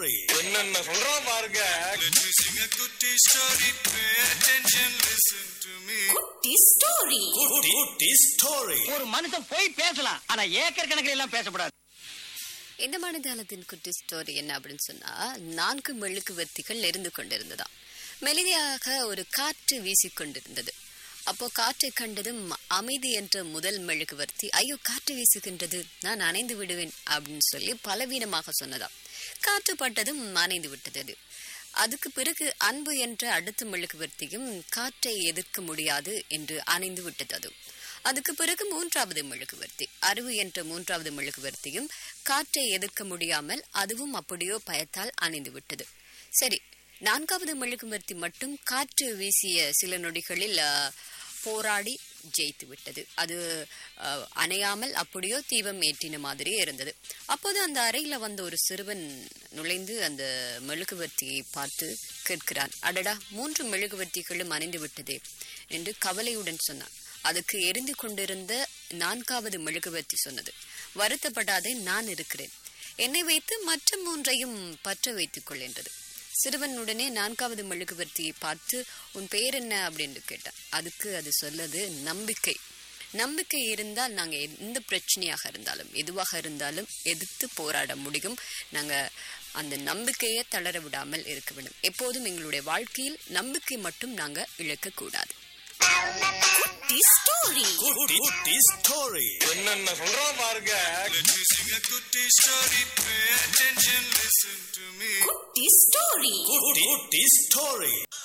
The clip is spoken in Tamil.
story. என்னென்ன சொல்றான் பாருங்க Let me sing a goody story. Pay attention, listen to me. குட்டி ஸ்டோரி Good, good story. ஒரு மனுஷன் போய் பேசலாம் ஆனா ஏக்கர் கணக்கில் எல்லாம் பேசக்கூடாது இந்த மனிதானத்தின் குட்டி ஸ்டோரி என்ன அப்படின்னு சொன்னா நான்கு மெழுகுவர்த்திகள் எரிந்து கொண்டிருந்ததாம் மெலிதியாக ஒரு காற்று வீசிக்கொண்டிருந்தது அப்போ காற்றை கண்டதும் அமைதி என்ற முதல் மெழுகுவர்த்தி ஐயோ காற்று வீசுகின்றது நான் அணைந்து விடுவேன் அப்படின்னு சொல்லி பலவீனமாக சொன்னதாம் காற்று பட்டதும் அணைந்து விட்டது அது அதுக்கு பிறகு அன்பு என்ற அடுத்த மெழுகுவர்த்தியும் காற்றை எதிர்க்க முடியாது என்று அணைந்து விட்டது அது அதுக்கு பிறகு மூன்றாவது மெழுகுவர்த்தி அறிவு என்ற மூன்றாவது மெழுகுவர்த்தியும் காற்றை எதிர்க்க முடியாமல் அதுவும் அப்படியோ பயத்தால் அணைந்து விட்டது சரி நான்காவது மெழுகுவர்த்தி மட்டும் காற்று வீசிய சில நொடிகளில் ஆ, போராடி ஜெயித்து விட்டது அது ஆ, அணையாமல் அப்படியோ தீபம் ஏற்றின மாதிரியே இருந்தது அப்போது அந்த அறையில வந்த ஒரு சிறுவன் நுழைந்து அந்த மெழுகுவர்த்தியை பார்த்து கேட்கிறான் அடடா மூன்று மெழுகுவர்த்திகளும் அணைந்து விட்டதே என்று கவலையுடன் சொன்னான் அதுக்கு எரிந்து கொண்டிருந்த நான்காவது மெழுகுவர்த்தி சொன்னது வருத்தப்படாதே நான் இருக்கிறேன் என்னை வைத்து மற்ற மூன்றையும் பற்ற வைத்துக் கொள் என்றது சிறுவன் உடனே நான்காவது மெழுகுவர்த்தியை பார்த்து உன் பெயர் என்ன அப்படின்னு கேட்டான் அதுக்கு அது சொல்லது நம்பிக்கை நம்பிக்கை இருந்தால் நாங்க எந்த பிரச்சனையாக இருந்தாலும் எதுவாக இருந்தாலும் எதிர்த்து போராட முடியும் நாங்க அந்த நம்பிக்கையை தளர விடாமல் இருக்க வேண்டும் எப்போதும் எங்களுடைய வாழ்க்கையில் நம்பிக்கை மட்டும் நாங்க இழக்க கூடாது குட்டி ஸ்டோரி Good, good story. என்னென்ன சொல்றான் பாருங்க Let me sing a goody story. Pay attention, listen to me. குட்டி ஸ்டோரி Good, good story.